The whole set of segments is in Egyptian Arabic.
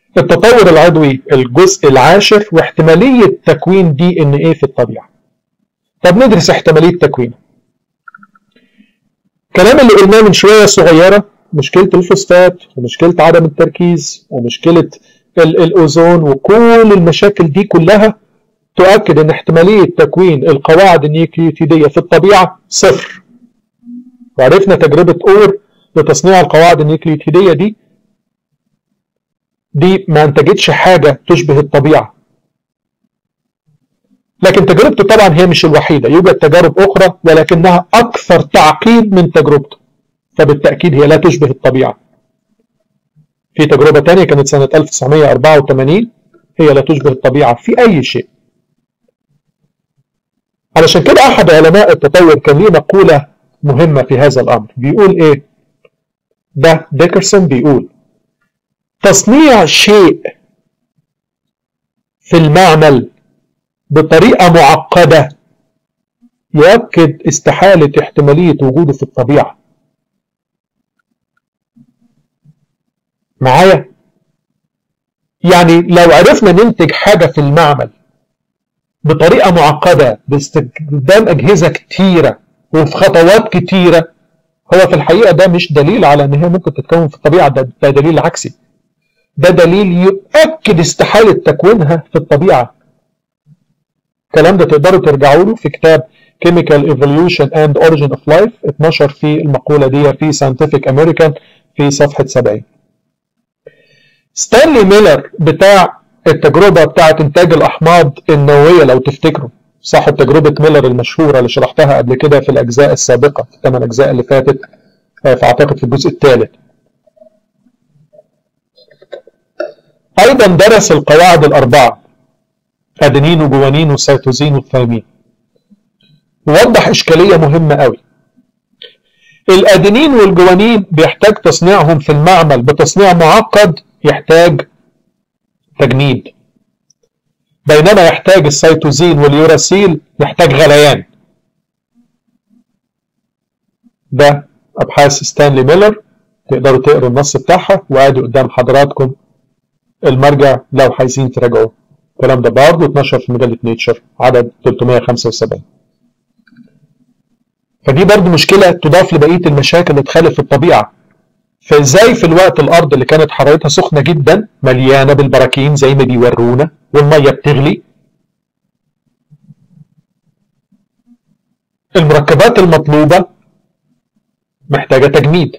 التطور العضوي الجزء العاشر واحتمالية تكوين دي ان ايه في الطبيعة طب ندرس احتمالية تكوينه الكلام اللي قلناه من شوية صغيرة مشكلة الفوسفات ومشكلة عدم التركيز ومشكلة ال- الأوزون وكل المشاكل دي كلها تؤكد أن احتمالية تكوين القواعد النيوكليوتيدية في الطبيعة صفر وعرفنا تجربة أور لتصنيع القواعد النيوكليوتيدية دي دي ما انتجتش حاجة تشبه الطبيعة لكن تجربته طبعا هي مش الوحيدة يوجد تجارب أخرى ولكنها أكثر تعقيد من تجربته فبالتأكيد هي لا تشبه الطبيعة في تجربة تانية كانت سنة 1984 هي لا تشبه الطبيعة في أي شيء علشان كده أحد علماء التطور كان ليه مقولة مهمة في هذا الأمر بيقول إيه ده ديكرسون بيقول تصنيع شيء في المعمل بطريقة معقدة يؤكد استحالة احتمالية وجوده في الطبيعة معايا يعني لو عرفنا ننتج حاجة في المعمل بطريقة معقدة باستخدام أجهزة كتيرة وفي خطوات كتيرة هو في الحقيقة ده مش دليل على إن هي ممكن تتكون في الطبيعة ده, ده دليل عكسي ده دليل يؤكد استحالة تكوينها في الطبيعة الكلام ده تقدروا ترجعوا له في كتاب Chemical Evolution and Origin of Life اتنشر في المقولة دي في Scientific American في صفحة 70 ستانلي ميلر بتاع التجربة بتاعة إنتاج الأحماض النووية لو تفتكروا صاحب تجربة ميلر المشهورة اللي شرحتها قبل كده في الأجزاء السابقة في الثمان أجزاء اللي فاتت فأعتقد في الجزء الثالث أيضا درس القواعد الأربعة أدينين وجوانين وسيتوزين والثيامين ووضح إشكالية مهمة قوي الأدينين والجوانين بيحتاج تصنيعهم في المعمل بتصنيع معقد يحتاج تجميد بينما يحتاج السيتوزين واليوراسيل يحتاج غليان ده أبحاث ستانلي ميلر تقدروا تقروا النص بتاعها وادي قدام حضراتكم المرجع لو عايزين تراجعوه الكلام ده برضه اتنشر في مجلة نيتشر عدد 375 فدي برضه مشكلة تضاف لبقية المشاكل اللي تخالف الطبيعة فازاي في الوقت الارض اللي كانت حرارتها سخنة جدا مليانة بالبراكين زي ما بيورونا والمية بتغلي المركبات المطلوبة محتاجة تجميد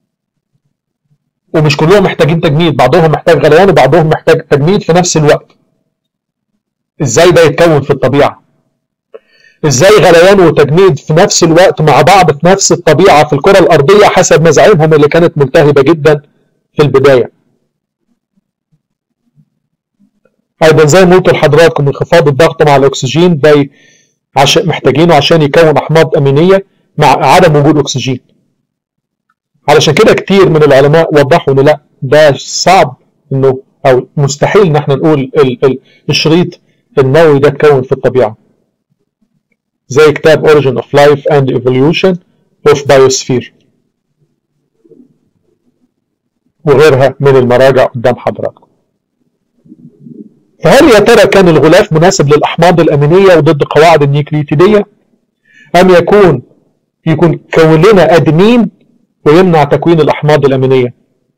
ومش كلهم محتاجين تجميد بعضهم محتاج غليان وبعضهم محتاج تجميد في نفس الوقت ازاي ده يتكون في الطبيعة ازاي غليان وتجميد في نفس الوقت مع بعض في نفس الطبيعة في الكرة الأرضية حسب مزاعمهم اللي كانت ملتهبة جدا في البداية أيضا زي ما قلت لحضراتكم انخفاض الضغط مع الأكسجين ده عشان محتاجينه عشان يكون أحماض أمينية مع عدم وجود أكسجين علشان كده كتير من العلماء وضحوا إن لا ده صعب إنه أو مستحيل إن احنا نقول ال ال الشريط النووي ده اتكون في الطبيعة زي كتاب Origin of Life and Evolution of Biosphere وغيرها من المراجع قدام حضراتكم فهل يا ترى كان الغلاف مناسب للأحماض الأمينية وضد قواعد النيوكليوتيدية أم يكون يكون كون لنا أدمين ويمنع تكوين الأحماض الأمينية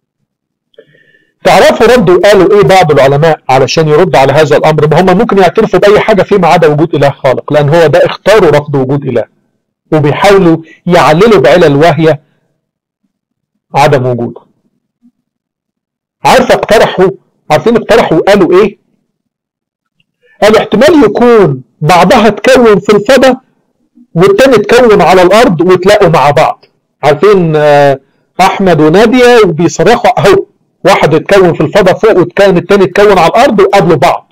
تعرفوا ردوا قالوا ايه بعض العلماء علشان يرد على هذا الامر ما هم ممكن يعترفوا باي حاجه فيما عدا وجود اله خالق لان هو ده اختاروا رفض وجود اله وبيحاولوا يعللوا بعلل وهي عدم وجوده عارفه اقترحوا عارفين اقترحوا قالوا ايه قالوا احتمال يكون بعضها اتكون في الفضاء والتاني اتكون على الارض وتلاقوا مع بعض عارفين احمد وناديه وبيصرخوا اهو واحد اتكون في الفضاء فوق وكان التاني اتكون على الارض وقابلوا بعض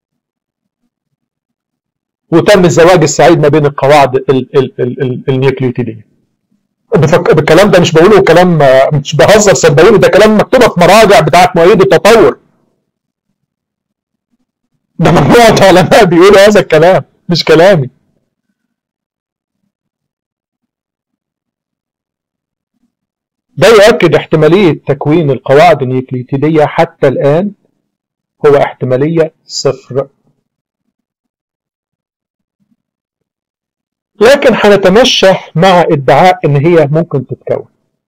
وتم الزواج السعيد ما بين القواعد النيوكليوتيديه بالكلام ده مش بقوله كلام مش بهزر صدقوني ده كلام مكتوبه في مراجع بتاعت مؤيد التطور ده مجموعه علماء بيقولوا هذا الكلام مش كلامي ده يؤكد احتمالية تكوين القواعد النيوكليوتيدية حتى الآن هو احتمالية صفر لكن هنتمشى مع ادعاء ان هي ممكن تتكون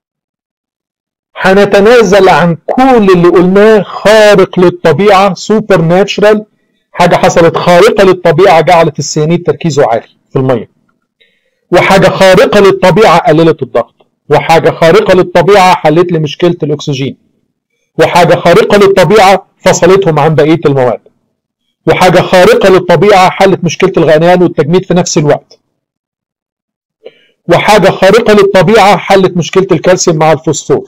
هنتنازل عن كل اللي قلناه خارق للطبيعة سوبر ناتشرال حاجة حصلت خارقة للطبيعة جعلت السيانيد تركيزه عالي في المية وحاجة خارقة للطبيعة قللت الضغط وحاجة خارقة للطبيعة حلت لي مشكلة الأكسجين وحاجة خارقة للطبيعة فصلتهم عن بقية المواد وحاجة خارقة للطبيعة حلت مشكلة الغليان والتجميد في نفس الوقت وحاجة خارقة للطبيعة حلت مشكلة الكالسيوم مع الفوسفور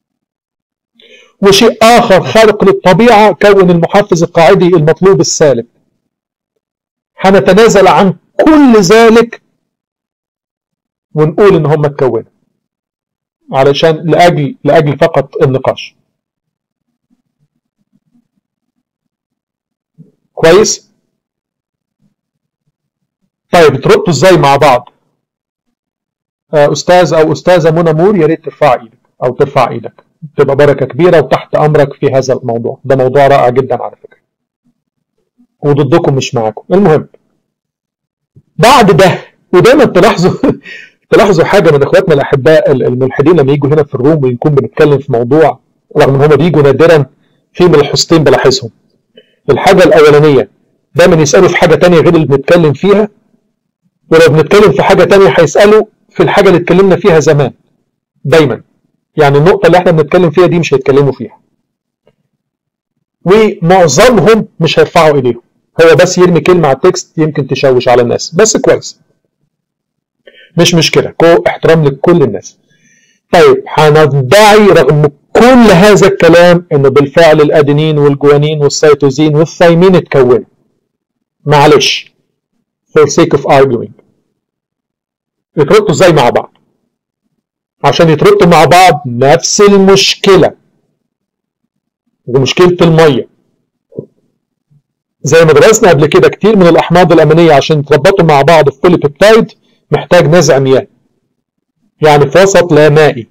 وشيء آخر خارق للطبيعة كون المحفز القاعدي المطلوب السالب هنتنازل عن كل ذلك ونقول ان هم اتكونوا علشان لاجل لاجل فقط النقاش كويس طيب تردوا ازاي مع بعض استاذ او استاذه منى مور يا ريت ترفع ايدك او ترفع ايدك تبقى بركه كبيره وتحت امرك في هذا الموضوع ده موضوع رائع جدا على فكره وضدكم مش معاكم المهم بعد ده ودايما تلاحظوا تلاحظوا حاجه من اخواتنا الاحباء الملحدين لما يجوا هنا في الروم ونكون بنتكلم في موضوع رغم ان هم بيجوا نادرا في ملحوظتين بلاحظهم الحاجه الاولانيه دايما يسالوا في حاجه تانية غير اللي بنتكلم فيها ولو بنتكلم في حاجه تانية هيسالوا في الحاجه اللي اتكلمنا فيها زمان دايما يعني النقطه اللي احنا بنتكلم فيها دي مش هيتكلموا فيها ومعظمهم مش هيرفعوا ايديهم هو بس يرمي كلمه على التكست يمكن تشوش على الناس بس كويس مش مشكله كو احترام لكل الناس طيب هندعي رغم كل هذا الكلام انه بالفعل الادينين والجوانين والسيتوزين والثايمين اتكونوا معلش for sake of arguing يتربطوا ازاي مع بعض عشان يتربطوا مع بعض نفس المشكله ومشكله الميه زي ما درسنا قبل كده كتير من الاحماض الامينيه عشان يتربطوا مع بعض في كل بيبتايد محتاج نزع مياه يعني في وسط لا مائي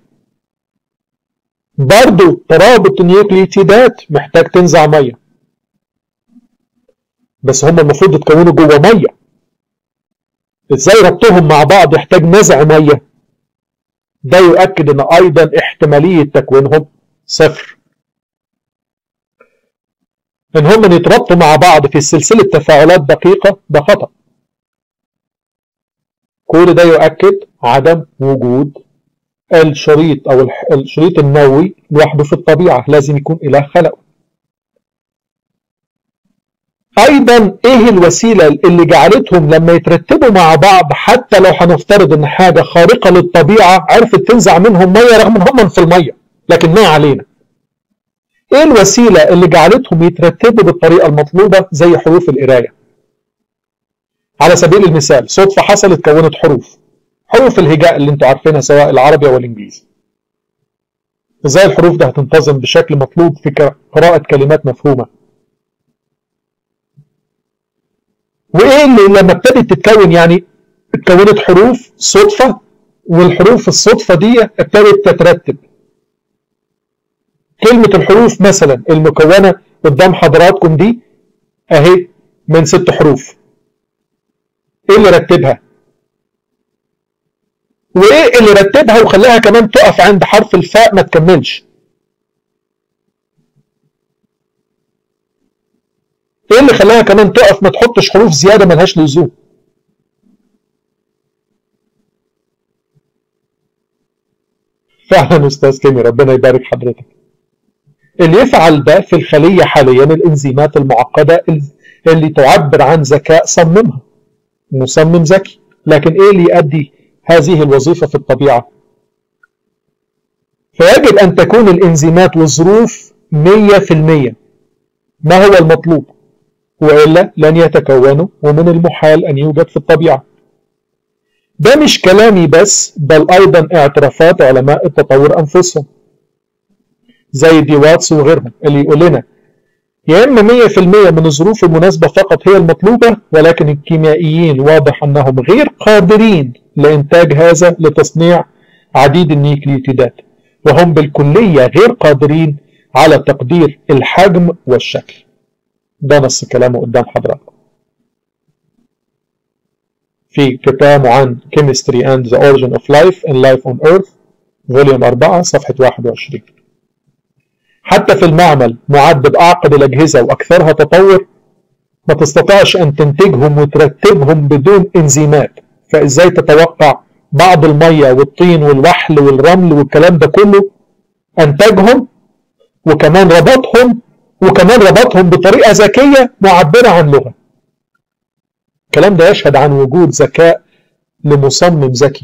برضو ترابط النيوكليتيدات محتاج تنزع ميه بس هم المفروض يتكونوا جوه ميه ازاي ربطهم مع بعض يحتاج نزع ميه ده يؤكد ان ايضا احتماليه تكوينهم صفر ان هم يتربطوا مع بعض في سلسله تفاعلات دقيقه ده خطا كل ده يؤكد عدم وجود الشريط او الشريط النووي لوحده في الطبيعه لازم يكون اله خلقه ايضا ايه الوسيله اللي جعلتهم لما يترتبوا مع بعض حتى لو هنفترض ان حاجه خارقه للطبيعه عرفت تنزع منهم ميه رغم ان هم في الميه لكن ما علينا ايه الوسيله اللي جعلتهم يترتبوا بالطريقه المطلوبه زي حروف القرايه على سبيل المثال صدفه حصلت كونت حروف حروف الهجاء اللي انتوا عارفينها سواء العربي او الانجليزي ازاي الحروف ده هتنتظم بشكل مطلوب في قراءه كلمات مفهومه وايه اللي لما ابتدت تتكون يعني اتكونت حروف صدفه والحروف الصدفه دي ابتدت تترتب كلمه الحروف مثلا المكونه قدام حضراتكم دي اهي من ست حروف ايه اللي رتبها وايه اللي رتبها وخلاها كمان تقف عند حرف الفاء ما تكملش ايه اللي خلاها كمان تقف ما تحطش حروف زياده ملهاش لزوم فعلا استاذ كيمي ربنا يبارك حضرتك اللي يفعل ده في الخليه حاليا الانزيمات المعقده اللي تعبر عن ذكاء صممها مصمم ذكي لكن ايه اللي يؤدي هذه الوظيفه في الطبيعه فيجب ان تكون الانزيمات والظروف 100% ما هو المطلوب والا لن يتكونوا ومن المحال ان يوجد في الطبيعه ده مش كلامي بس بل ايضا اعترافات علماء التطور انفسهم زي دي واتس وغيرهم اللي يقول لنا يا اما 100% من الظروف المناسبه فقط هي المطلوبه ولكن الكيميائيين واضح انهم غير قادرين لانتاج هذا لتصنيع عديد النيوكليوتيدات وهم بالكليه غير قادرين على تقدير الحجم والشكل ده نص كلامه قدام حضراتكم في كتابه عن Chemistry and the Origin of Life in Life on Earth فوليوم 4 صفحة 21 حتى في المعمل معد بأعقد الأجهزة وأكثرها تطور ما تستطيعش أن تنتجهم وترتبهم بدون إنزيمات فإزاي تتوقع بعض المية والطين والوحل والرمل والكلام ده كله أنتجهم وكمان ربطهم وكمان ربطهم بطريقة ذكية معبرة عن لغة الكلام ده يشهد عن وجود ذكاء لمصمم ذكي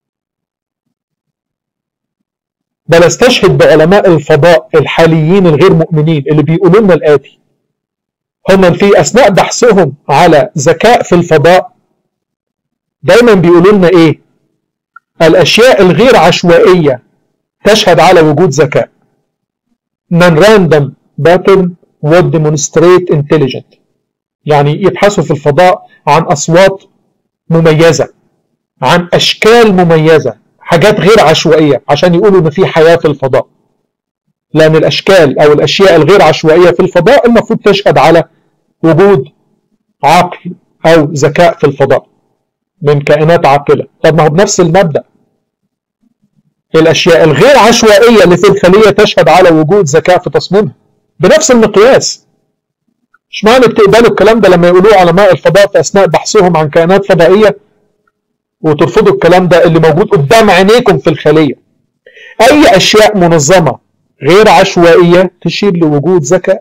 بل استشهد بعلماء الفضاء الحاليين الغير مؤمنين اللي بيقولوا لنا الآتي هم في أثناء بحثهم على ذكاء في الفضاء دايما بيقولوا لنا إيه الأشياء الغير عشوائية تشهد على وجود ذكاء non-random pattern would demonstrate intelligent يعني يبحثوا في الفضاء عن أصوات مميزة عن أشكال مميزة حاجات غير عشوائية عشان يقولوا إن في حياة في الفضاء لأن الأشكال أو الأشياء الغير عشوائية في الفضاء المفروض تشهد على وجود عقل أو ذكاء في الفضاء من كائنات عاقلة طب ما هو بنفس المبدأ الأشياء الغير عشوائية اللي في الخلية تشهد على وجود ذكاء في تصميمها بنفس المقياس مش معنى بتقبلوا الكلام ده لما يقولوه علماء الفضاء في أثناء بحثهم عن كائنات فضائية وترفضوا الكلام ده اللي موجود قدام عينيكم في الخلية أي أشياء منظمة غير عشوائية تشير لوجود ذكاء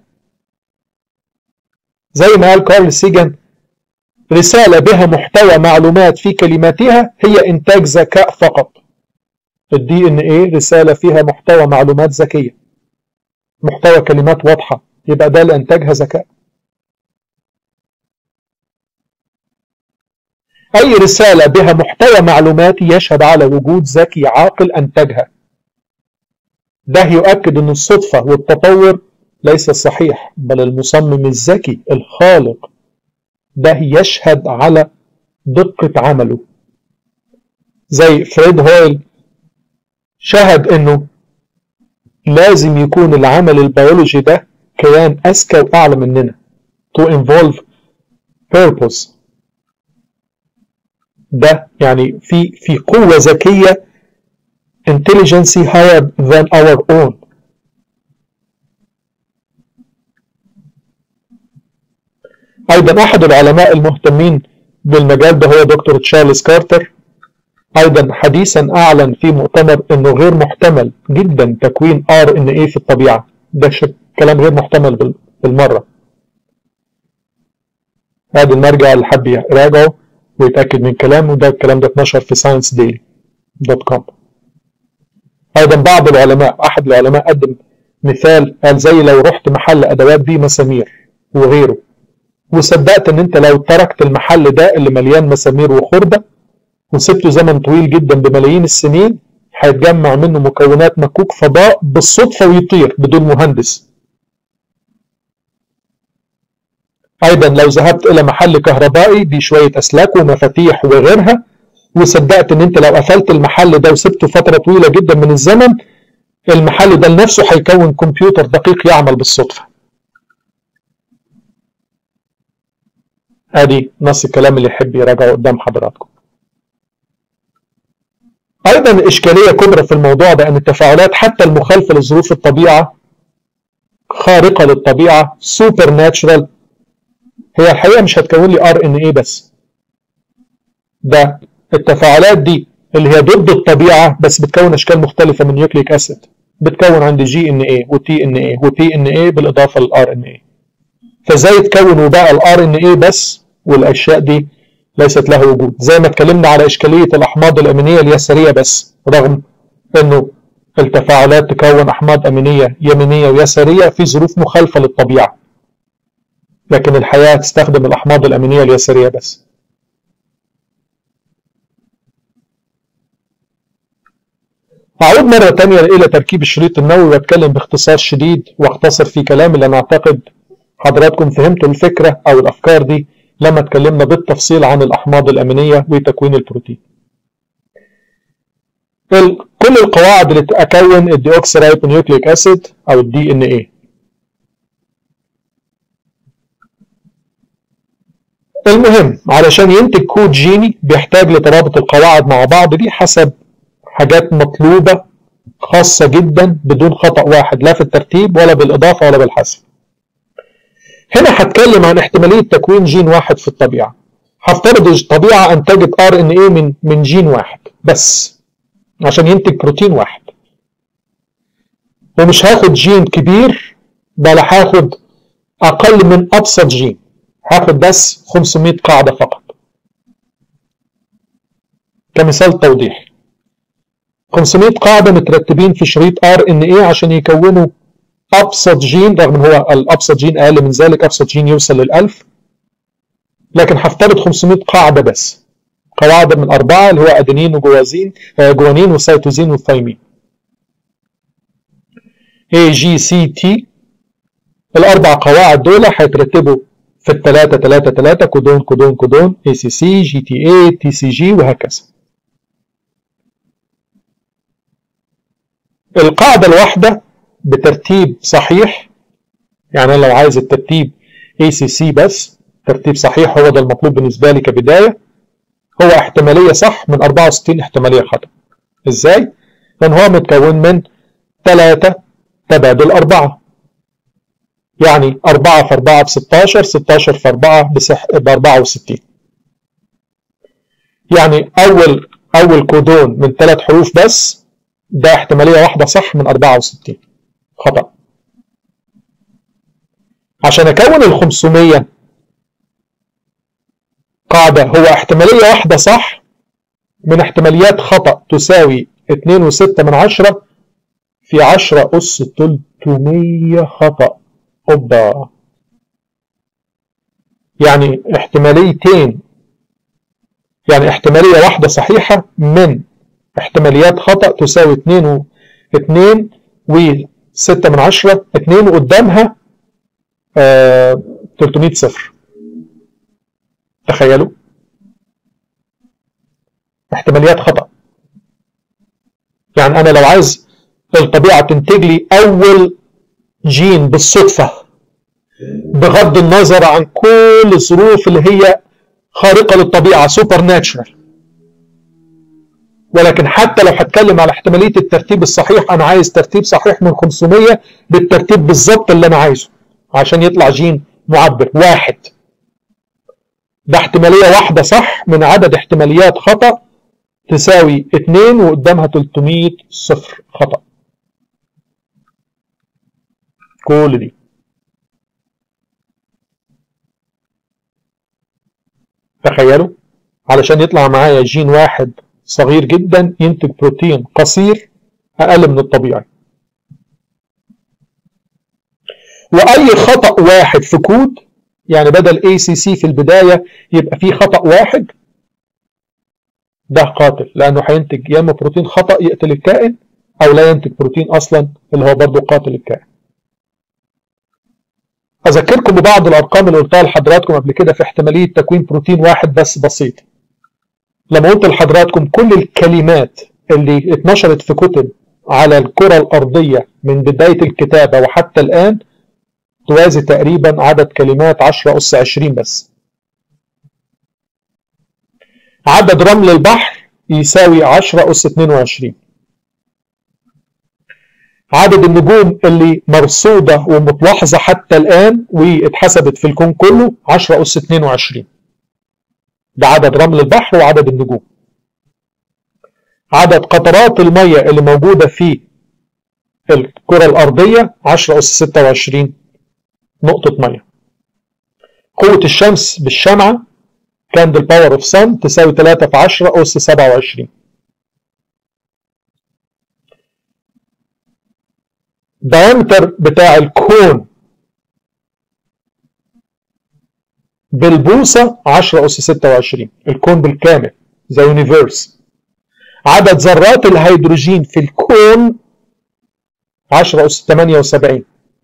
زي ما قال كارل سيجن رسالة بها محتوى معلومات في كلماتها هي إنتاج ذكاء فقط الدي ان ايه رسالة فيها محتوى معلومات ذكية محتوى كلمات واضحة يبقى ده اللي انتاجها ذكاء أي رسالة بها محتوى معلوماتي يشهد على وجود ذكي عاقل أنتجها ده يؤكد أن الصدفة والتطور ليس صحيح بل المصمم الذكي الخالق ده يشهد على دقة عمله زي فريد هويل شهد انه لازم يكون العمل البيولوجي ده كيان اذكى واعلى مننا to involve purpose ده يعني في في قوة ذكية intelligence higher than our own أيضا أحد العلماء المهتمين بالمجال ده هو دكتور تشارلز كارتر أيضا حديثا أعلن في مؤتمر أنه غير محتمل جدا تكوين ار ان ايه في الطبيعة ده كلام غير محتمل بالمرة هذا المرجع اللي حب يراجعه ويتأكد من كلامه ده الكلام ده اتنشر في ساينس ديلي دوت كوم أيضا بعض العلماء أحد العلماء قدم مثال قال زي لو رحت محل أدوات بيه مسامير وغيره وصدقت ان انت لو تركت المحل ده اللي مليان مسامير وخردة وسبته زمن طويل جدا بملايين السنين هيتجمع منه مكونات مكوك فضاء بالصدفة ويطير بدون مهندس أيضا لو ذهبت إلى محل كهربائي بشوية أسلاك ومفاتيح وغيرها وصدقت إن أنت لو قفلت المحل ده وسبته فترة طويلة جدا من الزمن المحل ده لنفسه هيكون كمبيوتر دقيق يعمل بالصدفة ادي نص الكلام اللي يحب يراجعه قدام حضراتكم ايضا اشكاليه كبرى في الموضوع ده ان التفاعلات حتى المخالفه لظروف الطبيعه خارقه للطبيعه سوبر ناتشرال هي الحقيقه مش هتكون لي ار ان ايه بس ده التفاعلات دي اللي هي ضد الطبيعه بس بتكون اشكال مختلفه من نيوكليك اسيد بتكون عندي جي ان ايه وتي ان ايه وتي ان ايه بالاضافه للار ان ايه فازاي تكونوا بقى الار ان ايه بس والاشياء دي ليست له وجود زي ما اتكلمنا على اشكاليه الاحماض الامينيه اليساريه بس رغم انه التفاعلات تكون احماض امينيه يمينيه ويساريه في ظروف مخالفه للطبيعه لكن الحياه تستخدم الاحماض الامينيه اليساريه بس أعود مرة تانية إلى تركيب الشريط النووي وأتكلم باختصار شديد وأختصر في كلامي لأن أعتقد حضراتكم فهمتوا الفكرة أو الأفكار دي لما اتكلمنا بالتفصيل عن الأحماض الأمينية وتكوين البروتين. كل القواعد اللي تكون الديوكسيرايبونيوكليك أسيد أو الدي إن إيه. المهم علشان ينتج كود جيني بيحتاج لترابط القواعد مع بعض دي حسب حاجات مطلوبة خاصة جدا بدون خطأ واحد لا في الترتيب ولا بالإضافة ولا بالحذف هنا هتكلم عن احتمالية تكوين جين واحد في الطبيعة هفترض الطبيعة أنتجت ار ان ايه من من جين واحد بس عشان ينتج بروتين واحد ومش هاخد جين كبير بل هاخد أقل من أبسط جين هاخد بس 500 قاعدة فقط كمثال توضيح 500 قاعدة مترتبين في شريط ار ان ايه عشان يكونوا ابسط جين رغم ان هو الابسط جين اقل من ذلك ابسط جين يوصل للألف لكن هفترض 500 قاعدة بس قواعد من أربعة اللي هو أدينين وجوازين جوانين وسيتوزين وثايمين A G C T الأربع قواعد دول هيترتبوا في الثلاثة ثلاثة ثلاثة كودون كودون كودون A C C G T A T C G وهكذا القاعدة الواحدة بترتيب صحيح يعني أنا لو عايز الترتيب ACC بس ترتيب صحيح هو ده المطلوب بالنسبة لي كبداية هو احتمالية صح من 64 احتمالية خطأ ازاي؟ لأن هو متكون من 3 تبادل 4 يعني 4 في 4 ب 16 16 في 4 ب 64 يعني أول أول كودون من ثلاث حروف بس ده احتمالية واحدة صح من 64 خطأ عشان أكون ال 500 قاعدة هو احتمالية واحدة صح من احتماليات خطأ تساوي 2.6 من عشرة في 10 أس 300 خطأ أوبا يعني احتماليتين يعني احتمالية واحدة صحيحة من احتماليات خطأ تساوي 2 و 2 و6 من عشرة 2 وقدامها آه 300 صفر تخيلوا احتماليات خطأ يعني أنا لو عايز الطبيعة تنتج لي أول جين بالصدفة بغض النظر عن كل الظروف اللي هي خارقة للطبيعة سوبر ناتشرال ولكن حتى لو هتكلم على احتمالية الترتيب الصحيح أنا عايز ترتيب صحيح من 500 بالترتيب بالظبط اللي أنا عايزه عشان يطلع جين معبر واحد ده احتمالية واحدة صح من عدد احتماليات خطأ تساوي 2 وقدامها 300 صفر خطأ كل دي تخيلوا علشان يطلع معايا جين واحد صغير جدا ينتج بروتين قصير أقل من الطبيعي وأي خطأ واحد في كود يعني بدل ACC في البداية يبقى فيه خطأ واحد ده قاتل لأنه هينتج يا إما بروتين خطأ يقتل الكائن أو لا ينتج بروتين أصلا اللي هو برضه قاتل الكائن أذكركم ببعض الأرقام اللي قلتها لحضراتكم قبل كده في احتمالية تكوين بروتين واحد بس بسيط لما قلت لحضراتكم كل الكلمات اللي اتنشرت في كتب على الكرة الأرضية من بداية الكتابة وحتى الآن توازي تقريبا عدد كلمات 10 أس 20 بس عدد رمل البحر يساوي 10 أس 22 عدد النجوم اللي مرصودة ومتلاحظة حتى الآن واتحسبت في الكون كله 10 أس 22 ده عدد رمل البحر وعدد النجوم عدد قطرات المية اللي موجودة في الكرة الأرضية 10 أس 26 نقطة مية قوة الشمس بالشمعة كاندل باور اوف سن تساوي 3 في 10 أس 27 diameter بتاع الكون بالبوصة 10 أس 26 الكون بالكامل زي يونيفيرس عدد ذرات الهيدروجين في الكون 10 أس 78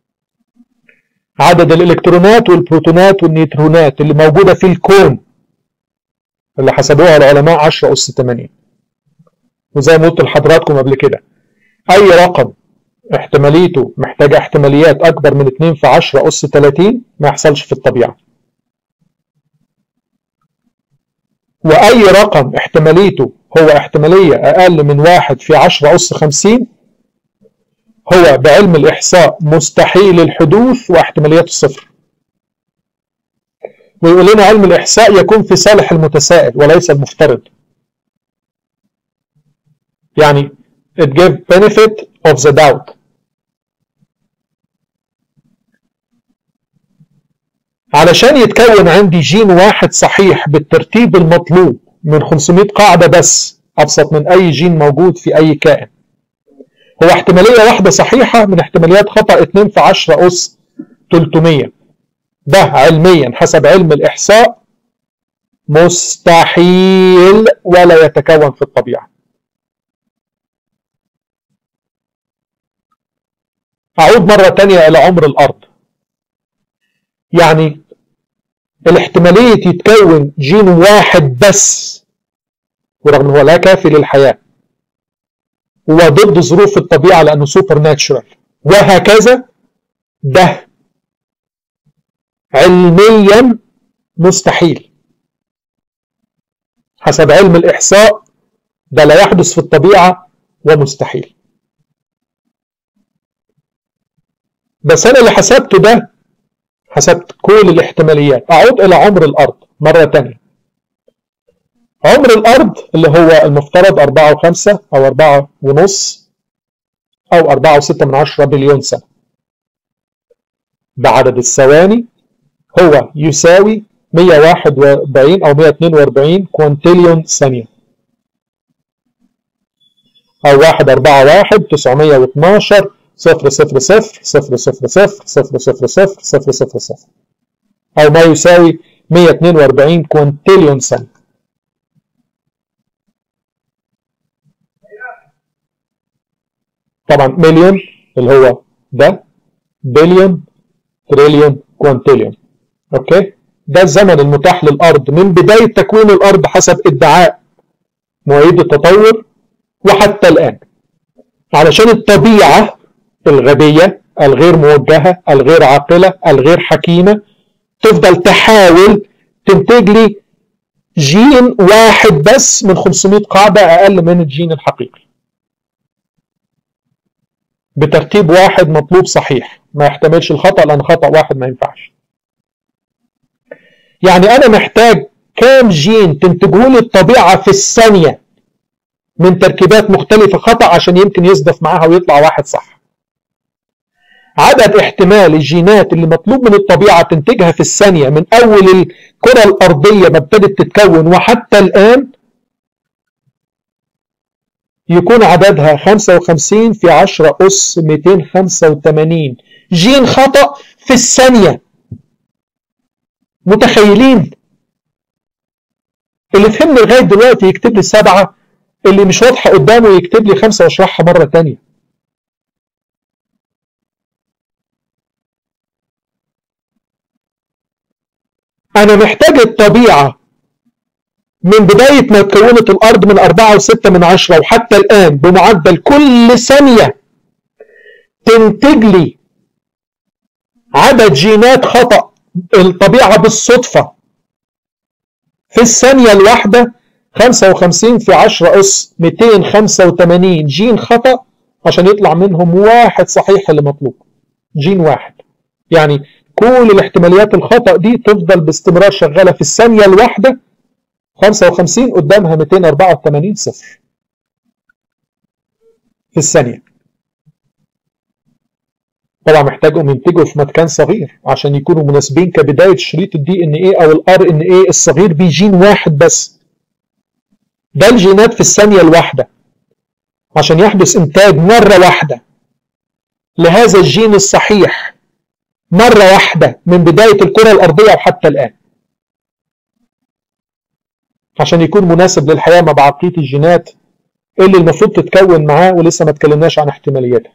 عدد الإلكترونات والبروتونات والنيوترونات اللي موجودة في الكون اللي حسبوها العلماء 10 أس 80 وزي ما قلت لحضراتكم قبل كده أي رقم احتماليته محتاجة احتماليات أكبر من 2 في 10 أس 30 ما يحصلش في الطبيعة وأي رقم احتماليته هو احتمالية أقل من واحد في عشرة أس خمسين هو بعلم الإحصاء مستحيل الحدوث واحتماليته صفر ويقول لنا علم الإحصاء يكون في صالح المتسائل وليس المفترض يعني it give benefit of the doubt علشان يتكون عندي جين واحد صحيح بالترتيب المطلوب من 500 قاعدة بس أبسط من أي جين موجود في أي كائن هو احتمالية واحدة صحيحة من احتماليات خطأ 2 في 10 أس 300 ده علميا حسب علم الإحصاء مستحيل ولا يتكون في الطبيعة أعود مرة تانية إلى عمر الأرض يعني الاحتمالية يتكون جين واحد بس ورغم هو لا كافي للحياة هو ضد ظروف الطبيعة لأنه سوبر ناتشورال وهكذا ده علميا مستحيل حسب علم الإحصاء ده لا يحدث في الطبيعة ومستحيل بس أنا اللي حسبته ده حسبت كل الاحتماليات أعود إلى عمر الأرض مرة تانية عمر الأرض اللي هو المفترض أربعة وخمسة أو أربعة ونص أو أربعة وستة من عشرة بليون سنة بعدد الثواني هو يساوي 141 أو 142 كوانتيليون ثانية أو 141 912 صفر صفر صفر صفر صفر صفر صفر صفر صفر صفر صفر صفر أو ما يساوي 142 كوانتيليون ثانية طبعا مليون اللي هو ده بليون تريليون كوانتيليون اوكي ده الزمن المتاح للارض من بدايه تكوين الارض حسب ادعاء معيد التطور وحتى الان علشان الطبيعه الغبيه الغير موجهه الغير عاقله الغير حكيمه تفضل تحاول تنتج لي جين واحد بس من 500 قاعده اقل من الجين الحقيقي بترتيب واحد مطلوب صحيح ما يحتملش الخطأ لأن خطأ واحد ما ينفعش يعني أنا محتاج كام جين تنتجه لي الطبيعة في الثانية من تركيبات مختلفة خطأ عشان يمكن يصدف معاها ويطلع واحد صح عدد احتمال الجينات اللي مطلوب من الطبيعة تنتجها في الثانية من أول الكرة الأرضية ما ابتدت تتكون وحتى الآن يكون عددها 55 في 10 أس 285 جين خطأ في الثانية متخيلين اللي فهمني لغاية دلوقتي يكتب لي سبعة اللي مش واضحة قدامه يكتب لي خمسة واشرحها مرة تانية أنا محتاج الطبيعة من بداية ما اتكونت الأرض من أربعة وستة من عشرة وحتى الآن بمعدل كل ثانية تنتج لي عدد جينات خطأ الطبيعة بالصدفة في الثانية الواحدة 55 في 10 أس 285 جين خطأ عشان يطلع منهم واحد صحيح اللي مطلوب جين واحد يعني كل الاحتماليات الخطأ دي تفضل باستمرار شغالة في الثانية الواحدة 55 قدامها 284 صفر في الثانية طبعا محتاجهم ينتجوا في مكان صغير عشان يكونوا مناسبين كبداية شريط الدي ان ايه او الار ان ايه الصغير بجين واحد بس ده الجينات في الثانية الواحدة عشان يحدث انتاج مرة واحدة لهذا الجين الصحيح مرة واحدة من بداية الكرة الأرضية وحتى الآن عشان يكون مناسب للحياة مع بعقية الجينات اللي المفروض تتكون معاه ولسه ما اتكلمناش عن احتمالياتها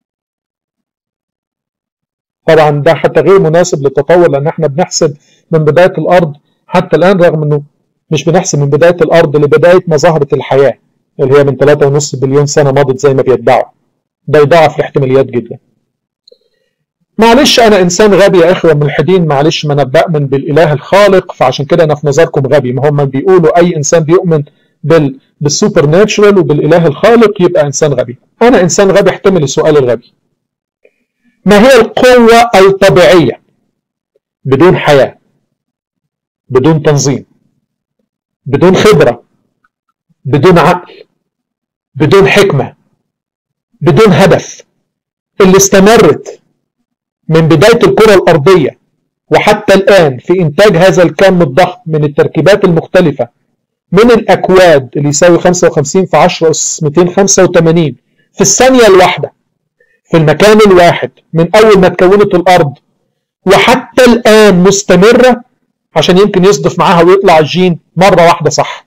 طبعا ده حتى غير مناسب للتطور لان احنا بنحسب من بداية الارض حتى الان رغم انه مش بنحسب من بداية الارض لبداية ما ظهرت الحياة اللي هي من 3.5 بليون سنة مضت زي ما بيدعوا ده يضاعف الاحتماليات جدا معلش انا انسان غبي يا اخوه ملحدين معلش ما انا بامن بالاله الخالق فعشان كده انا في نظركم غبي ما هم بيقولوا اي انسان بيؤمن بال بالسوبر ناتشرال وبالاله الخالق يبقى انسان غبي انا انسان غبي احتمل السؤال الغبي ما هي القوه الطبيعيه بدون حياه بدون تنظيم بدون خبره بدون عقل بدون حكمه بدون هدف اللي استمرت من بداية الكرة الأرضية وحتى الآن في إنتاج هذا الكم الضخم من التركيبات المختلفة من الأكواد اللي يساوي 55 في 10 أس 285 في الثانية الواحدة في المكان الواحد من أول ما تكونت الأرض وحتى الآن مستمرة عشان يمكن يصدف معاها ويطلع الجين مرة واحدة صح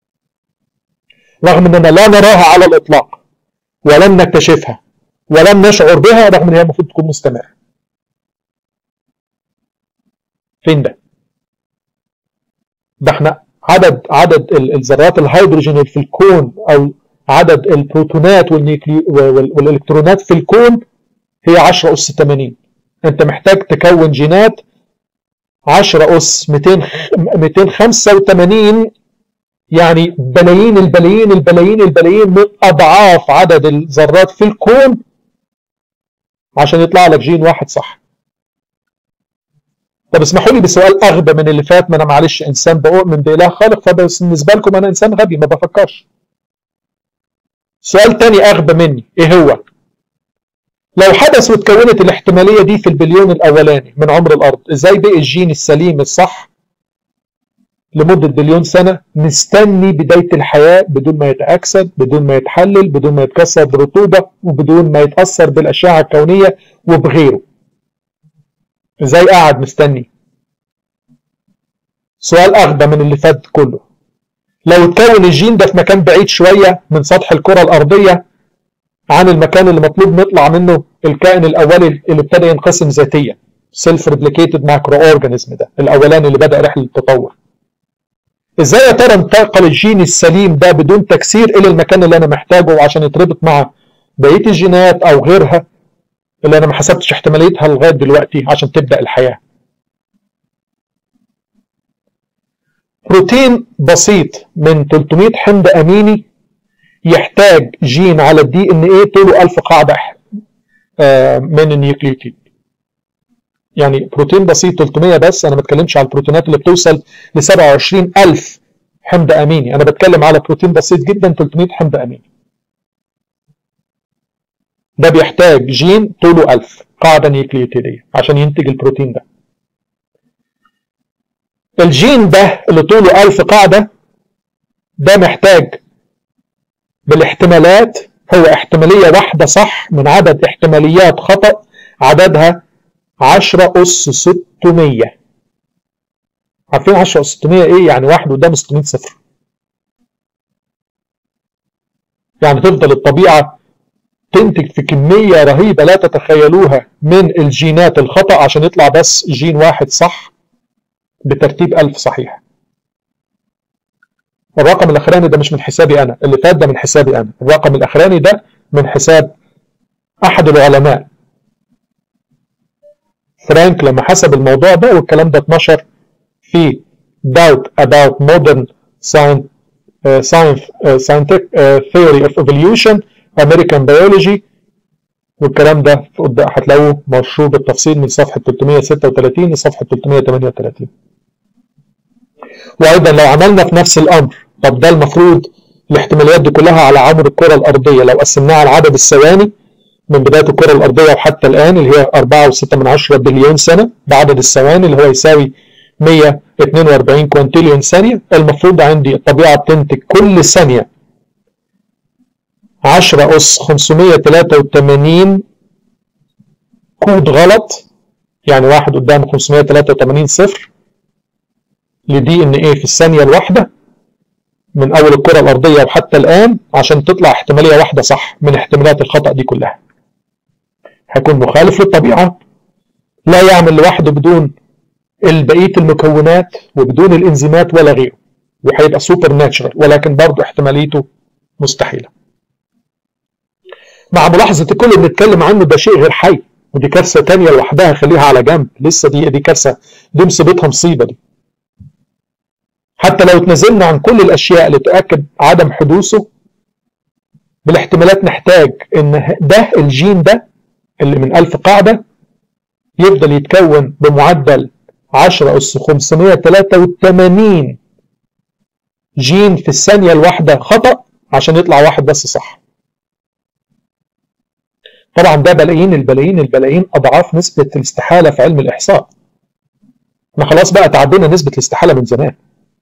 رغم أننا لا نراها على الإطلاق ولن نكتشفها ولن نشعر بها رغم أنها المفروض تكون مستمرة فين ده؟ ده احنا عدد عدد الذرات الهيدروجين اللي في الكون او عدد البروتونات والالكترونات في الكون هي 10 اس 80 انت محتاج تكون جينات 10 اس 200 285 يعني بلايين البلايين البلايين البلايين من اضعاف عدد الذرات في الكون عشان يطلع لك جين واحد صح طب اسمحوا لي بسؤال اغبى من اللي فات ما انا معلش انسان بؤمن باله خالق فبس بالنسبه لكم انا انسان غبي ما بفكرش سؤال تاني اغبى مني ايه هو لو حدث وتكونت الاحتماليه دي في البليون الاولاني من عمر الارض ازاي بقي الجين السليم الصح لمده بليون سنه مستني بدايه الحياه بدون ما يتاكسد بدون ما يتحلل بدون ما يتكسر برطوبه وبدون ما يتاثر بالاشعه الكونيه وبغيره ازاي قاعد مستني سؤال اغبى من اللي فات كله لو اتكون الجين ده في مكان بعيد شويه من سطح الكره الارضيه عن المكان اللي مطلوب نطلع منه الكائن الاولي اللي ابتدى ينقسم ذاتيا سيلف ريبليكيتد مايكرو اورجانيزم ده الاولاني اللي بدا رحله التطور ازاي يا ترى انتقل الجين السليم ده بدون تكسير الى المكان اللي انا محتاجه عشان يتربط مع بقيه الجينات او غيرها اللي انا ما حسبتش احتماليتها لغايه دلوقتي عشان تبدا الحياه بروتين بسيط من 300 حمض اميني يحتاج جين على الدي ان ايه طوله 1000 قاعده من النيوكليوتيد يعني بروتين بسيط 300 بس انا ما بتكلمش على البروتينات اللي بتوصل ل 27000 حمض اميني انا بتكلم على بروتين بسيط جدا 300 حمض اميني ده بيحتاج جين طوله 1000 قاعده نيوكليوتيديه عشان ينتج البروتين ده الجين ده اللي طوله 1000 قاعده ده محتاج بالاحتمالات هو احتماليه واحده صح من عدد احتماليات خطا عددها 10 اس 600 عارفين 10 اس 600 ايه يعني واحد قدام 600 صفر يعني تفضل الطبيعه تنتج في كمية رهيبة لا تتخيلوها من الجينات الخطأ عشان يطلع بس جين واحد صح بترتيب ألف صحيح الرقم الأخراني ده مش من حسابي أنا اللي فات ده من حسابي أنا الرقم الأخراني ده من حساب أحد العلماء فرانك لما حسب الموضوع ده والكلام ده اتنشر في Doubt About Modern Science, uh, Science, uh, Scientific uh, Theory of Evolution امريكان بيولوجي والكلام ده هتلاقوه مشروع بالتفصيل من صفحه 336 لصفحه 338 وايضا لو عملنا في نفس الامر طب ده المفروض الاحتماليات دي كلها على عمر الكره الارضيه لو قسمناها على عدد الثواني من بدايه الكره الارضيه وحتى الان اللي هي 4.6 من 10 بليون سنه بعدد الثواني اللي هو يساوي 142 كوانتيليون ثانيه المفروض عندي الطبيعه بتنتج كل ثانيه 10 أس 583 كود غلط يعني واحد قدام 583 صفر لدي ان ايه في الثانية الواحدة من أول الكرة الأرضية وحتى الآن عشان تطلع احتمالية واحدة صح من احتمالات الخطأ دي كلها هيكون مخالف للطبيعة لا يعمل لوحده بدون بقية المكونات وبدون الإنزيمات ولا غيره وهيبقى سوبر ناتشرال ولكن برضه احتماليته مستحيله مع ملاحظة كل اللي بنتكلم عنه ده شيء غير حي ودي كارثه تانية لوحدها خليها على جنب لسه دي دي كارثه دي مصيبتها مصيبه دي حتى لو تنزلنا عن كل الاشياء اللي تؤكد عدم حدوثه بالاحتمالات نحتاج ان ده الجين ده اللي من 1000 قاعده يفضل يتكون بمعدل 10 اس 583 جين في الثانيه الواحده خطا عشان يطلع واحد بس صح طبعا ده بلايين البلايين البلايين اضعاف نسبه الاستحاله في علم الاحصاء احنا خلاص بقى تعدينا نسبه الاستحاله من زمان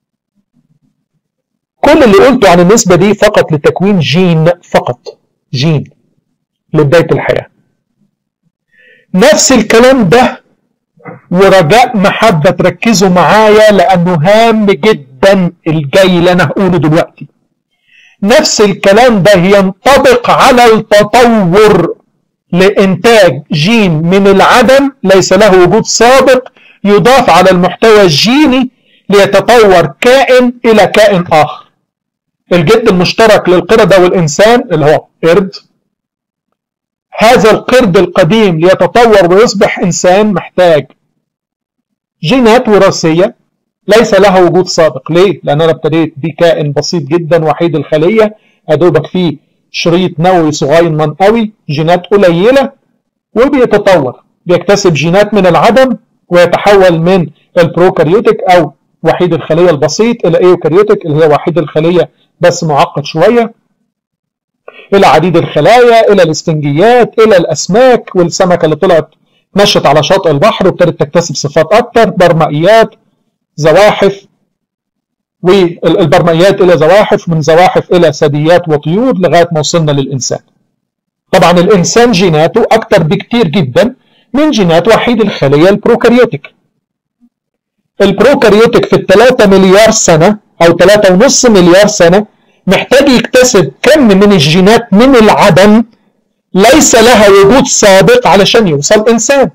كل اللي قلته عن النسبه دي فقط لتكوين جين فقط جين لبدايه الحياه نفس الكلام ده ورجاء محبه تركزوا معايا لانه هام جدا الجاي اللي انا هقوله دلوقتي نفس الكلام ده ينطبق على التطور لإنتاج جين من العدم ليس له وجود سابق يضاف على المحتوى الجيني ليتطور كائن إلى كائن آخر الجد المشترك للقردة والإنسان اللي هو قرد هذا القرد القديم ليتطور ويصبح إنسان محتاج جينات وراثية ليس لها وجود سابق ليه؟ لأن أنا ابتديت بكائن بسيط جدا وحيد الخلية أدوبك فيه شريط نووي صغير قوي جينات قليلة وبيتطور بيكتسب جينات من العدم ويتحول من البروكاريوتيك أو وحيد الخلية البسيط إلى ايوكاريوتيك اللي هي وحيد الخلية بس معقد شوية إلى عديد الخلايا إلى الاسفنجيات إلى الأسماك والسمكة اللي طلعت مشت على شاطئ البحر وابتدت تكتسب صفات أكتر برمائيات زواحف والبرمائيات الى زواحف من زواحف الى ثدييات وطيور لغايه ما وصلنا للانسان. طبعا الانسان جيناته اكتر بكتير جدا من جينات وحيد الخليه البروكاريوتيك. البروكاريوتيك في الثلاثة مليار سنه او ثلاثة ونص مليار سنه محتاج يكتسب كم من الجينات من العدم ليس لها وجود سابق علشان يوصل انسان.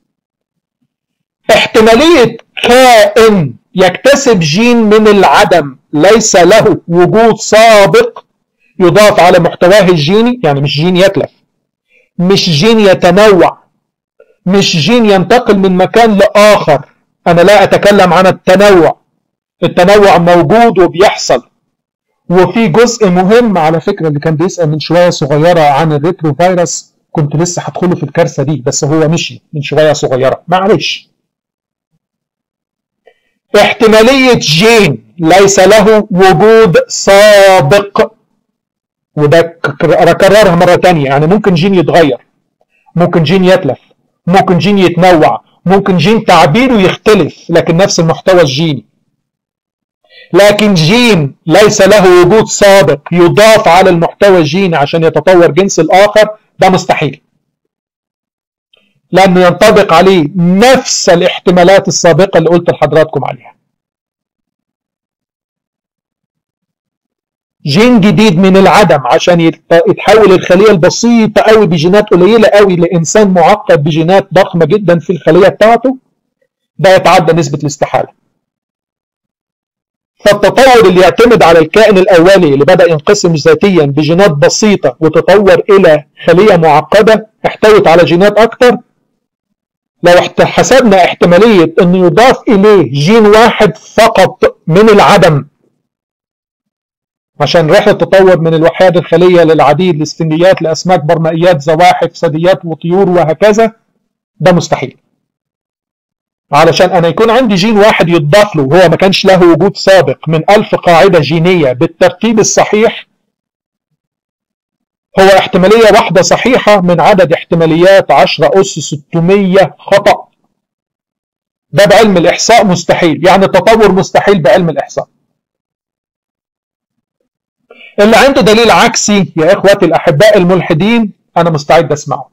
احتماليه كائن يكتسب جين من العدم ليس له وجود سابق يضاف على محتواه الجيني يعني مش جين يتلف مش جين يتنوع مش جين ينتقل من مكان لآخر أنا لا أتكلم عن التنوع التنوع موجود وبيحصل وفي جزء مهم على فكرة اللي كان بيسأل من شوية صغيرة عن الريترو فيروس كنت لسه هدخله في الكارثة دي بس هو مشي من شوية صغيرة معلش احتمالية جين ليس له وجود سابق وده أكررها مرة تانية يعني ممكن جين يتغير ممكن جين يتلف ممكن جين يتنوع ممكن جين تعبيره يختلف لكن نفس المحتوى الجيني لكن جين ليس له وجود سابق يضاف على المحتوى الجيني عشان يتطور جنس الآخر ده مستحيل لأنه ينطبق عليه نفس الاحتمالات السابقة اللي قلت لحضراتكم عليها جين جديد من العدم عشان يتحول الخلية البسيطة قوي بجينات قليلة قوي لإنسان معقد بجينات ضخمة جدا في الخلية بتاعته ده يتعدى نسبة الاستحالة فالتطور اللي يعتمد على الكائن الأولي اللي بدأ ينقسم ذاتيا بجينات بسيطة وتطور إلى خلية معقدة احتوت على جينات أكتر لو حسبنا احتمالية أن يضاف إليه جين واحد فقط من العدم عشان رحلة تطور من الوحيد الخلية للعديد للسفنجيات لأسماك برمائيات زواحف ثدييات وطيور وهكذا ده مستحيل علشان أنا يكون عندي جين واحد يضاف له وهو ما كانش له وجود سابق من ألف قاعدة جينية بالترتيب الصحيح هو احتمالية واحدة صحيحة من عدد احتماليات 10 أس 600 خطأ ده بعلم الإحصاء مستحيل يعني التطور مستحيل بعلم الإحصاء اللي عنده دليل عكسي يا إخوتي الأحباء الملحدين أنا مستعد أسمعه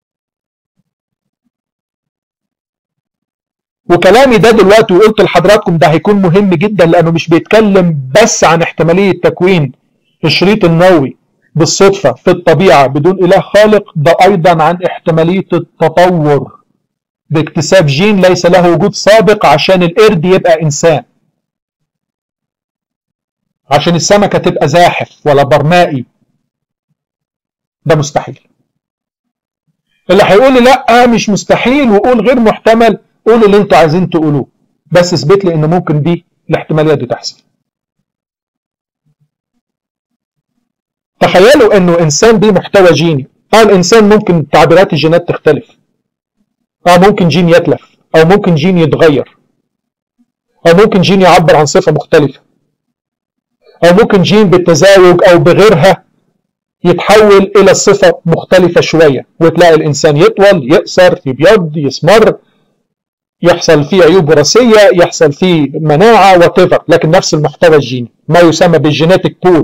وكلامي ده دلوقتي وقلت لحضراتكم ده هيكون مهم جدا لأنه مش بيتكلم بس عن احتمالية تكوين الشريط النووي بالصدفة في الطبيعة بدون إله خالق ده أيضا عن احتمالية التطور باكتساب جين ليس له وجود سابق عشان القرد يبقى إنسان عشان السمكة تبقى زاحف ولا برمائي ده مستحيل اللي هيقول لي لا مش مستحيل وقول غير محتمل قولوا اللي انتوا عايزين تقولوه بس اثبت لي ان ممكن دي الاحتماليات دي تحصل تخيلوا انه انسان بيه محتوى جيني اه الانسان ممكن تعبيرات الجينات تختلف اه ممكن جين يتلف او ممكن جين يتغير او ممكن جين يعبر عن صفة مختلفة او ممكن جين بالتزاوج او بغيرها يتحول الى صفة مختلفة شوية وتلاقي الانسان يطول يقصر يبيض يسمر يحصل فيه عيوب وراثية يحصل فيه مناعة واتيفر لكن نفس المحتوى الجيني ما يسمى بالجينيتك بول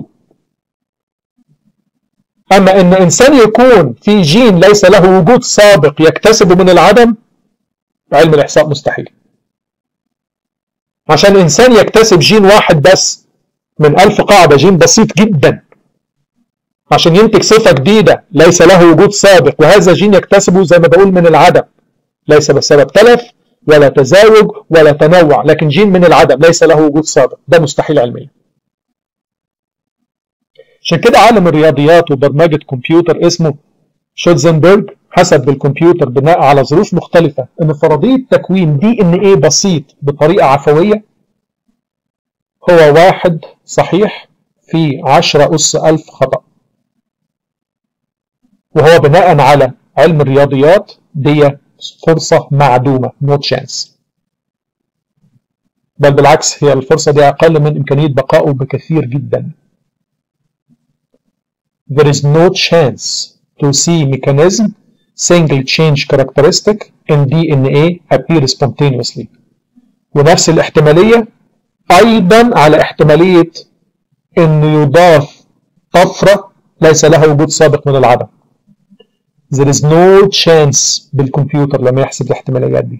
أما إن إنسان يكون في جين ليس له وجود سابق يكتسبه من العدم علم الإحصاء مستحيل عشان إنسان يكتسب جين واحد بس من ألف قاعدة جين بسيط جدا عشان ينتج صفة جديدة ليس له وجود سابق وهذا جين يكتسبه زي ما بقول من العدم ليس بسبب تلف ولا تزاوج ولا تنوع لكن جين من العدم ليس له وجود سابق ده مستحيل علميا عشان كده عالم الرياضيات وبرمجة كمبيوتر اسمه شوتزنبرج حسب بالكمبيوتر بناء على ظروف مختلفة ان فرضية تكوين دي ان ايه بسيط بطريقة عفوية هو واحد صحيح في عشرة أس ألف خطأ وهو بناء على علم الرياضيات دي فرصة معدومة no chance بل بالعكس هي الفرصة دي أقل من إمكانية بقائه بكثير جدا there is no chance to see mechanism single change characteristic in DNA appear spontaneously ونفس الاحتمالية أيضا على احتمالية أن يضاف طفرة ليس لها وجود سابق من العدم there is no chance بالكمبيوتر لما يحسب الاحتماليات دي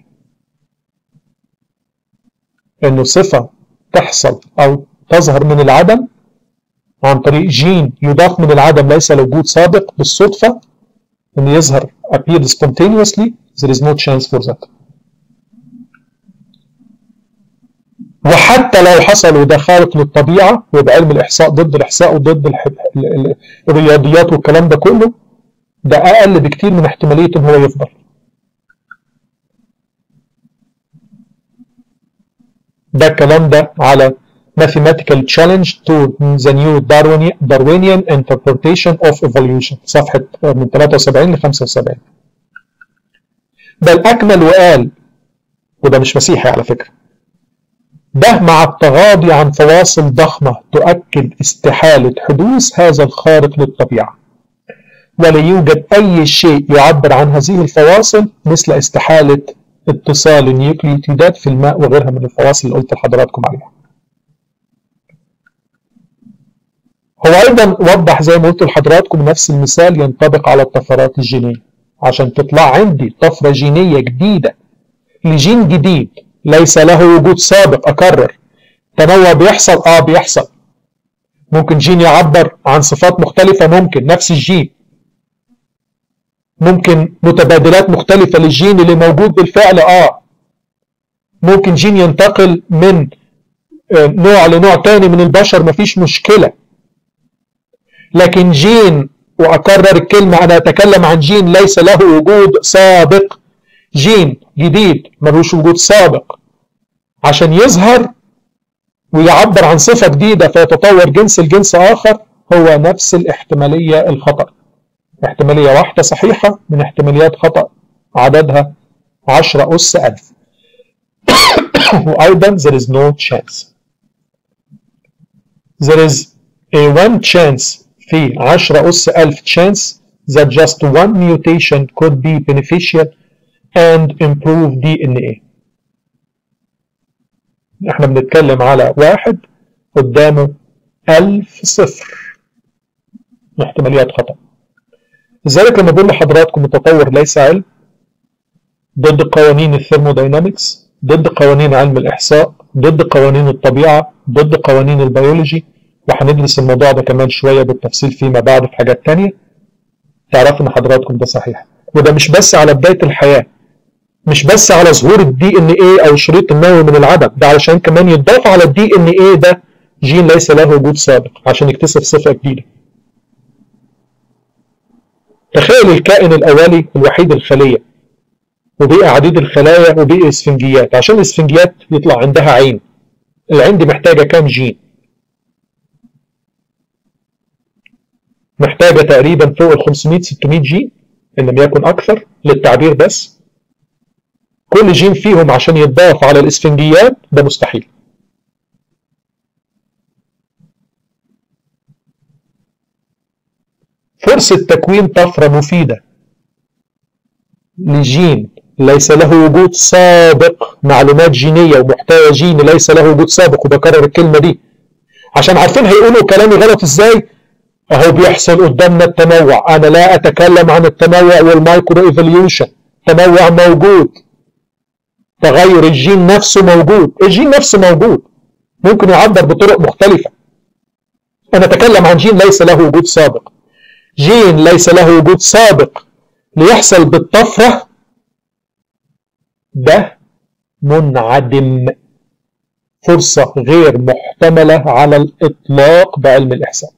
انه صفة تحصل او تظهر من العدم عن طريق جين يضاف من العدم ليس له وجود سابق بالصدفة انه يظهر appear spontaneously there is no chance for that وحتى لو حصل وده خارق للطبيعة وبعلم الإحصاء ضد الإحصاء وضد الح... الرياضيات والكلام ده كله ده أقل بكتير من احتمالية إن هو يفضل ده الكلام ده على mathematical challenge to the new Darwinian interpretation of evolution صفحة من 73 ل 75 بل أكمل وقال وده مش مسيحي على فكرة ده مع التغاضي عن فواصل ضخمة تؤكد استحالة حدوث هذا الخارق للطبيعة ولا يوجد أي شيء يعبر عن هذه الفواصل مثل استحالة اتصال النيوكليوتيدات في الماء وغيرها من الفواصل اللي قلت لحضراتكم عليها هو أيضا وضح زي ما قلت لحضراتكم نفس المثال ينطبق على الطفرات الجينية عشان تطلع عندي طفرة جينية جديدة لجين جديد ليس له وجود سابق أكرر تنوع بيحصل آه بيحصل ممكن جين يعبر عن صفات مختلفة ممكن نفس الجين ممكن متبادلات مختلفة للجين اللي موجود بالفعل اه ممكن جين ينتقل من نوع لنوع تاني من البشر مفيش مشكلة لكن جين وأكرر الكلمة أنا أتكلم عن جين ليس له وجود سابق جين جديد ملوش وجود سابق عشان يظهر ويعبر عن صفة جديدة فيتطور جنس لجنس آخر هو نفس الاحتمالية الخطأ احتمالية واحدة صحيحة من احتماليات خطأ عددها 10 أس ألف وأيضا there is no chance there is a one chance في 10 أس ألف chance that just one mutation could be beneficial and improve DNA احنا بنتكلم على واحد قدامه ألف صفر احتماليات خطأ لذلك لما بقول لحضراتكم التطور ليس علم ضد قوانين الثيرموداينامكس ضد قوانين علم الإحصاء ضد قوانين الطبيعة ضد قوانين البيولوجي وهندرس الموضوع ده كمان شوية بالتفصيل فيما بعد في حاجات تانية تعرفوا ان حضراتكم ده صحيح وده مش بس على بداية الحياة مش بس على ظهور الدي ان ايه او الشريط النووي من العدم ده علشان كمان يتضاف على الدي ان ايه ده جين ليس له وجود سابق عشان يكتسب صفة جديدة تخيل الكائن الاولي الوحيد الخليه وبقي عديد الخلايا وبقي اسفنجيات عشان الاسفنجيات يطلع عندها عين العين دي محتاجه كام جين محتاجه تقريبا فوق ال 500 600 جين ان لم يكن اكثر للتعبير بس كل جين فيهم عشان يتضاف على الاسفنجيات ده مستحيل فرصة تكوين طفرة مفيدة لجين ليس له وجود سابق معلومات جينية ومحتوى جيني ليس له وجود سابق وبكرر الكلمة دي عشان عارفين هيقولوا كلامي غلط ازاي اهو بيحصل قدامنا التنوع انا لا اتكلم عن التنوع والمايكرو ايفوليوشن تنوع موجود تغير الجين نفسه موجود الجين نفسه موجود ممكن يعبر بطرق مختلفة انا اتكلم عن جين ليس له وجود سابق جين ليس له وجود سابق ليحصل بالطفرة ده منعدم فرصة غير محتملة على الإطلاق بعلم الإحسان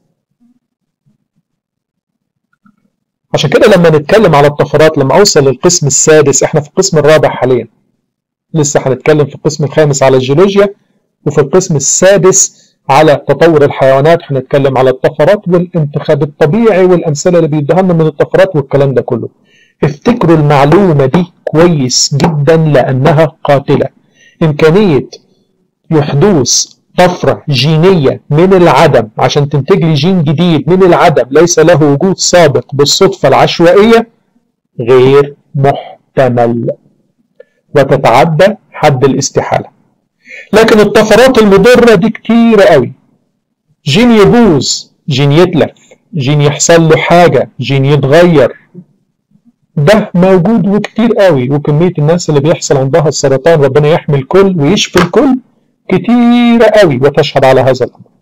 عشان كده لما نتكلم على الطفرات لما أوصل للقسم السادس احنا في القسم الرابع حاليا لسه هنتكلم في القسم الخامس على الجيولوجيا وفي القسم السادس على تطور الحيوانات هنتكلم على الطفرات والانتخاب الطبيعي والامثله اللي بيديها لنا من الطفرات والكلام ده كله افتكروا المعلومه دي كويس جدا لانها قاتله امكانيه يحدوث طفره جينيه من العدم عشان تنتج لي جين جديد من العدم ليس له وجود سابق بالصدفه العشوائيه غير محتمل وتتعدى حد الاستحاله لكن الطفرات المضرة دي كتيرة قوي جين يبوظ جين يتلف جين يحصل له حاجة جين يتغير ده موجود وكتير قوي وكمية الناس اللي بيحصل عندها السرطان ربنا يحمي الكل ويشفي الكل كتيرة قوي وتشهد على هذا الأمر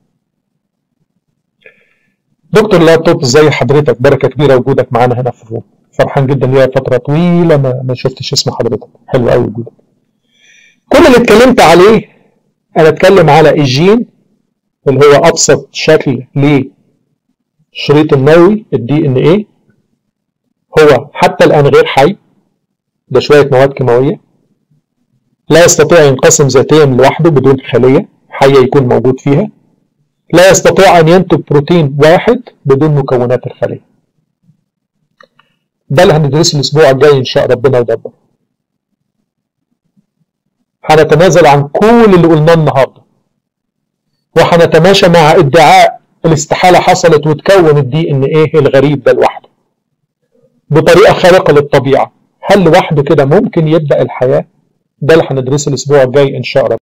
دكتور لابتوب ازاي حضرتك بركة كبيرة وجودك معانا هنا في الروم فرحان جدا ليا فترة طويلة ما, ما شفتش اسم حضرتك حلو قوي وجودك كل اللي اتكلمت عليه انا اتكلم على الجين اللي هو ابسط شكل للشريط النووي الدي ان ايه هو حتى الان غير حي ده شويه مواد كيماويه لا يستطيع ينقسم ذاتيا لوحده بدون خليه حيه يكون موجود فيها لا يستطيع ان ينتج بروتين واحد بدون مكونات الخليه ده اللي هندرسه الاسبوع الجاي ان شاء ربنا يدبر هنتنازل عن كل اللي قلناه النهارده وهنتماشى مع ادعاء الاستحالة حصلت وتكون الدي ان ايه الغريب ده لوحده بطريقة خارقة للطبيعة هل لوحده كده ممكن يبدأ الحياة ده اللي هندرسه الاسبوع الجاي ان شاء الله